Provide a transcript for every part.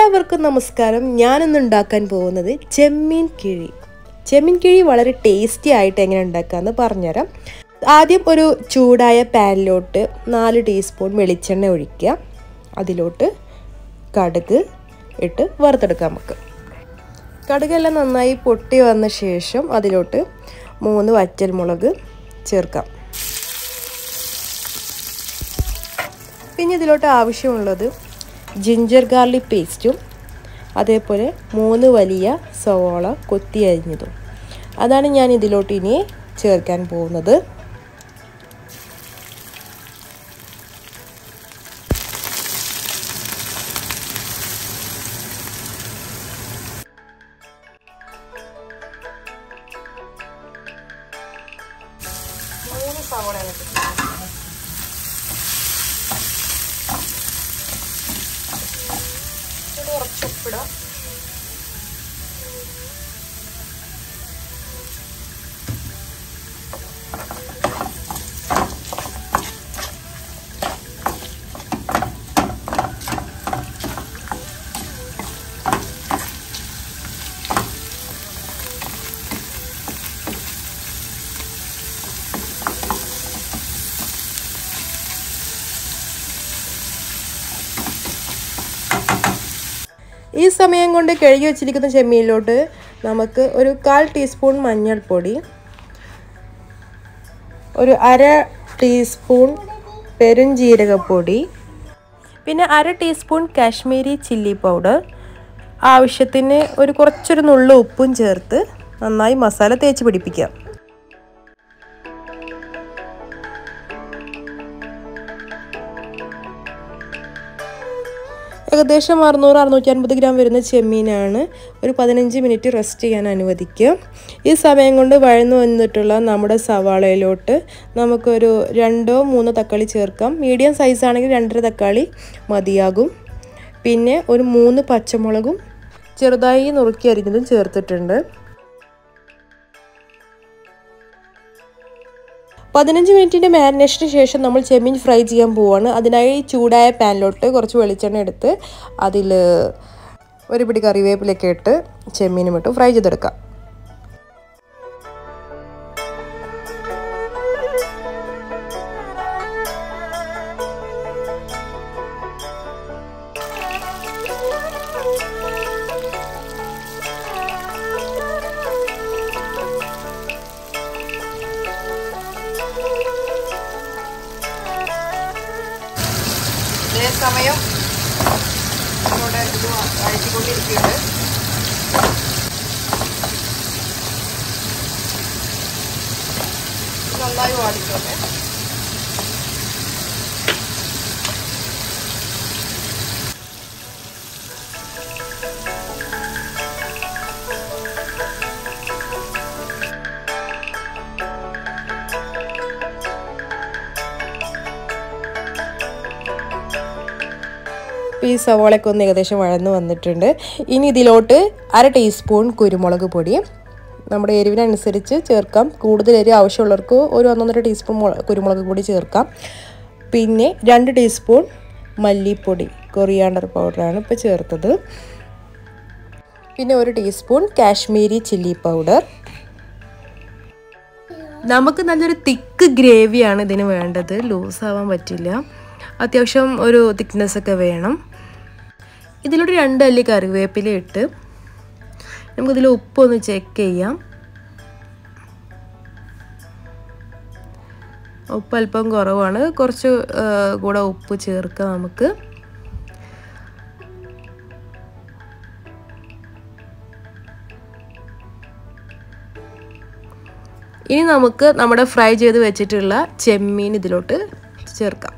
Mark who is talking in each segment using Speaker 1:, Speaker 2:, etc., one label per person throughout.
Speaker 1: എല്ലാവർക്കും നമസ്കാരം ഞാനിന്ന് ഉണ്ടാക്കാൻ പോകുന്നത് ചെമ്മീൻ കിഴി ചെമ്മീൻ കിഴി വളരെ ടേസ്റ്റി ആയിട്ട് എങ്ങനെ ഉണ്ടാക്കാമെന്ന് പറഞ്ഞുതരാം ആദ്യം ഒരു ചൂടായ പാനിലോട്ട് നാല് ടീസ്പൂൺ വെളിച്ചെണ്ണ ഒഴിക്കുക അതിലോട്ട് കടുക് ഇട്ട് വറുത്തെടുക്കാം നമുക്ക് കടുകെല്ലാം നന്നായി പൊട്ടി വന്ന ശേഷം അതിലോട്ട് മൂന്ന് വറ്റൽമുളക് ചേർക്കാം പിന്നെ ഇതിലോട്ട് ആവശ്യമുള്ളത് ജിഞ്ചർ ഗാർലിക് പേസ്റ്റും അതേപോലെ മൂന്ന് വലിയ സവോള കൊത്തി അരിഞ്ഞതും അതാണ് ഞാൻ ഇതിലോട്ട് ഇനി ചേർക്കാൻ പോകുന്നത് മൂന്ന് സവോള കുറച്ച് ഉപ്പിടാം ഈ സമയം കൊണ്ട് കഴുകി വെച്ചിരിക്കുന്ന ചെമ്മീനിലോട്ട് നമുക്ക് ഒരു കാൽ ടീസ്പൂൺ മഞ്ഞൾപ്പൊടി ഒരു അര ടീസ്പൂൺ പെരുംജീരകപ്പൊടി പിന്നെ അര ടീസ്പൂൺ കാശ്മീരി ചില്ലി പൗഡർ ആവശ്യത്തിന് ഒരു കുറച്ചൊരു നുള്ള ഉപ്പും ചേർത്ത് നന്നായി മസാല തേച്ച് പിടിപ്പിക്കാം ഏകദേശം അറുന്നൂറ് അറുന്നൂറ്റി അൻപത് ഗ്രാം വരുന്ന ചെമ്മീനാണ് ഒരു പതിനഞ്ച് മിനിറ്റ് റെസ്റ്റ് ചെയ്യാൻ അനുവദിക്കുക ഈ സമയം കൊണ്ട് വഴന്നു വന്നിട്ടുള്ള നമ്മുടെ സവാളയിലോട്ട് നമുക്കൊരു രണ്ടോ മൂന്നോ തക്കാളി ചേർക്കാം മീഡിയം സൈസ് ആണെങ്കിൽ രണ്ടര തക്കാളി മതിയാകും പിന്നെ ഒരു മൂന്ന് പച്ചമുളകും ചെറുതായി നുറുക്കി അരിഞ്ഞതും ചേർത്തിട്ടുണ്ട് പതിനഞ്ച് മിനിറ്റിൻ്റെ മാരിനേഷന് ശേഷം നമ്മൾ ചെമ്മീൻ ഫ്രൈ ചെയ്യാൻ പോവുകയാണ് അതിനായി ചൂടായ പാനിലോട്ട് കുറച്ച് വെളിച്ചെണ്ണ എടുത്ത് അതിൽ ഒരു പിടി കറിവേപ്പിലൊക്കെ ഇട്ട് ചെമ്മീനും ഇട്ട് ഫ്രൈ ചെയ്തെടുക്കാം സമയം നമ്മുടെ ഇത് അഴിച്ചുകൊണ്ടിരിക്കുന്നുണ്ട് നന്നായി വാടിക്കോട്ടെ ഈ സവാളയൊക്കെ ഒന്ന് ഏകദേശം വഴന്ന് വന്നിട്ടുണ്ട് ഇനി ഇതിലോട്ട് അര ടീസ്പൂൺ കുരുമുളക് പൊടി നമ്മുടെ എരിവിനനുസരിച്ച് ചേർക്കാം കൂടുതൽ എരിവ് ആവശ്യമുള്ളവർക്ക് ഒരു ഒന്നൊന്നര ടീസ്പൂൺ കുരുമുളക് പൊടി ചേർക്കാം പിന്നെ രണ്ട് ടീസ്പൂൺ മല്ലിപ്പൊടി കൊറിയാണ്ടർ പൗഡറാണ് ഇപ്പോൾ ചേർത്തത് പിന്നെ ഒരു ടീസ്പൂൺ കാശ്മീരി ചില്ലി പൗഡർ നമുക്ക് നല്ലൊരു തിക്ക് ഗ്രേവിയാണ് ഇതിന് വേണ്ടത് ലൂസ് ആവാൻ പറ്റില്ല അത്യാവശ്യം ഒരു തിക്നെസ് ഒക്കെ വേണം ഇതിലൊരു രണ്ട് അല്ലി കറിവേപ്പില ഇട്ട് നമുക്കിതിൽ ഉപ്പൊന്ന് ചെക്ക് ചെയ്യാം ഉപ്പ് അല്പം കുറവാണ് കുറച്ച് കൂടെ ഉപ്പ് ചേർക്കാം നമുക്ക് ഇനി നമുക്ക് നമ്മുടെ ഫ്രൈ ചെയ്ത് വെച്ചിട്ടുള്ള ചെമ്മീൻ ഇതിലോട്ട് ചേർക്കാം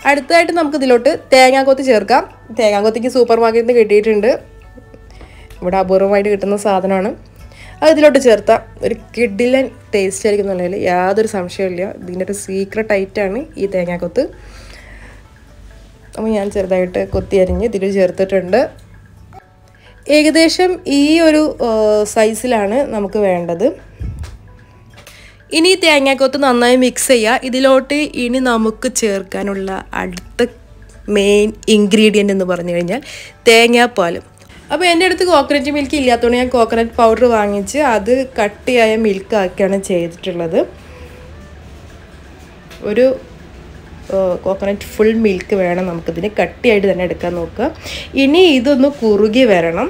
Speaker 1: അടുത്തതായിട്ട് നമുക്ക് ഇതിലോട്ട് തേങ്ങാക്കൊത്ത് ചേർക്കാം തേങ്ങാക്കൊത്തിക്ക് സൂപ്പർ മാർക്കറ്റിൽ നിന്ന് കിട്ടിയിട്ടുണ്ട് ഇവിടെ അപൂർവമായിട്ട് കിട്ടുന്ന സാധനമാണ് അത് ഇതിലോട്ട് ചേർത്താൽ ഒരു കിഡിലൻ ടേസ്റ്റ് ആയിരിക്കും എന്നുള്ളതിൽ യാതൊരു സംശയമില്ല ഇതിൻ്റെ ഒരു സീക്രട്ട് ഐറ്റാണ് ഈ തേങ്ങാക്കൊത്ത് അപ്പോൾ ഞാൻ ചെറുതായിട്ട് കൊത്തി അരിഞ്ഞ് ഇതിൽ ചേർത്തിട്ടുണ്ട് ഏകദേശം ഈ ഒരു സൈസിലാണ് നമുക്ക് വേണ്ടത് ഇനി ഈ തേങ്ങാക്കൊത്ത് നന്നായി മിക്സ് ചെയ്യുക ഇതിലോട്ട് ഇനി നമുക്ക് ചേർക്കാനുള്ള അടുത്ത മെയിൻ ഇൻഗ്രീഡിയൻ്റ് എന്ന് പറഞ്ഞു കഴിഞ്ഞാൽ തേങ്ങാപ്പാൽ അപ്പോൾ എൻ്റെ അടുത്ത് കോക്കനട്ട് മിൽക്ക് ഇല്ലാത്തതുകൊണ്ട് ഞാൻ കോക്കനട്ട് പൗഡർ വാങ്ങിച്ച് അത് കട്ടിയായ മിൽക്ക് ആക്കിയാണ് ചെയ്തിട്ടുള്ളത് ഒരു കോക്കനട്ട് ഫുൾ മിൽക്ക് വേണം നമുക്കിതിന് കട്ടിയായിട്ട് തന്നെ എടുക്കാൻ നോക്കുക ഇനി ഇതൊന്ന് കുറുകി വരണം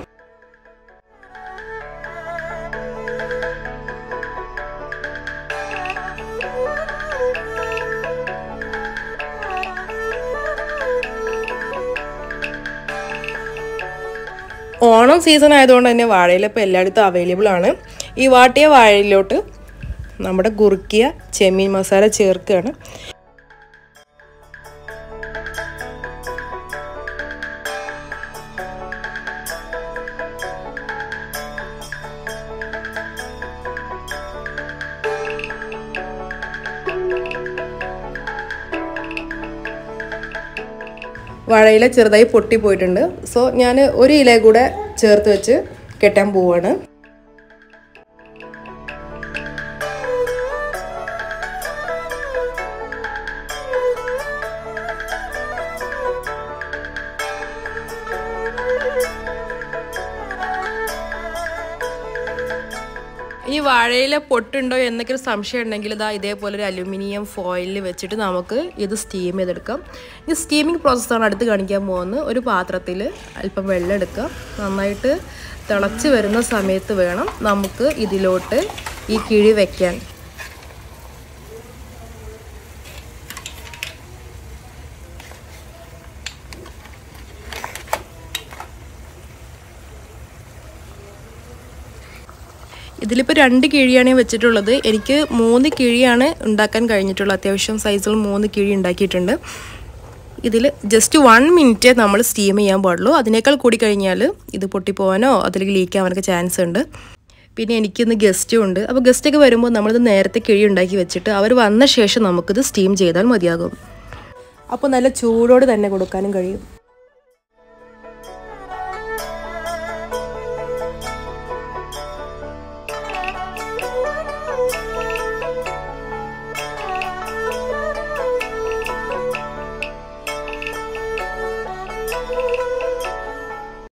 Speaker 1: ഓണം സീസൺ ആയതുകൊണ്ട് തന്നെ വാഴയില ഇപ്പോൾ എല്ലായിടത്തും അവൈലബിൾ ആണ് ഈ വാട്ടിയ വാഴയിലോട്ട് നമ്മുടെ കുറുക്കിയ ചെമ്മീൻ മസാല ചേർക്കുകയാണ് വാഴയില ചെറുതായി പൊട്ടിപ്പോയിട്ടുണ്ട് സോ ഞാൻ ഒരു ഇല കൂടെ ചേർത്ത് വെച്ച് കെട്ടാൻ പോവാണ് ഇനി വാഴയില പൊട്ടുണ്ടോ എന്നൊക്കെ ഒരു സംശയം ഉണ്ടെങ്കിൽ ഇതാ ഇതേപോലെ ഒരു അലുമിനിയം ഫോയിലിൽ വെച്ചിട്ട് നമുക്ക് ഇത് സ്റ്റീം ചെയ്തെടുക്കാം ഈ സ്റ്റീമിംഗ് പ്രോസസ്സാണ് അടുത്ത് കാണിക്കാൻ പോകുന്നത് ഒരു പാത്രത്തിൽ അല്പം വെള്ളം എടുക്കുക നന്നായിട്ട് തിളച്ച് വരുന്ന സമയത്ത് വേണം നമുക്ക് ഇതിലോട്ട് ഈ കിഴി വെക്കാൻ ഇതിലിപ്പോൾ രണ്ട് കിഴിയാണ് ഞാൻ വെച്ചിട്ടുള്ളത് എനിക്ക് മൂന്ന് കിഴിയാണ് ഉണ്ടാക്കാൻ കഴിഞ്ഞിട്ടുള്ളത് അത്യാവശ്യം സൈസിൽ മൂന്ന് കിഴി ഉണ്ടാക്കിയിട്ടുണ്ട് ഇതിൽ ജസ്റ്റ് വൺ മിനിറ്റ് നമ്മൾ സ്റ്റീം ചെയ്യാൻ പാടുള്ളൂ അതിനേക്കാൾ കൂടി കഴിഞ്ഞാൽ ഇത് പൊട്ടിപ്പോവാനോ അതിലേക്ക് ലീക്ക് ആവാനൊക്കെ ചാൻസ് ഉണ്ട് പിന്നെ എനിക്കിന്ന് ഗസ്റ്റും ഉണ്ട് അപ്പോൾ ഗസ്റ്റൊക്കെ വരുമ്പോൾ നമ്മളിത് നേരത്തെ കിഴി ഉണ്ടാക്കി വെച്ചിട്ട് അവർ വന്ന ശേഷം നമുക്കിത് സ്റ്റീം ചെയ്താൽ മതിയാകും അപ്പോൾ നല്ല ചൂടോട് തന്നെ കൊടുക്കാനും കഴിയും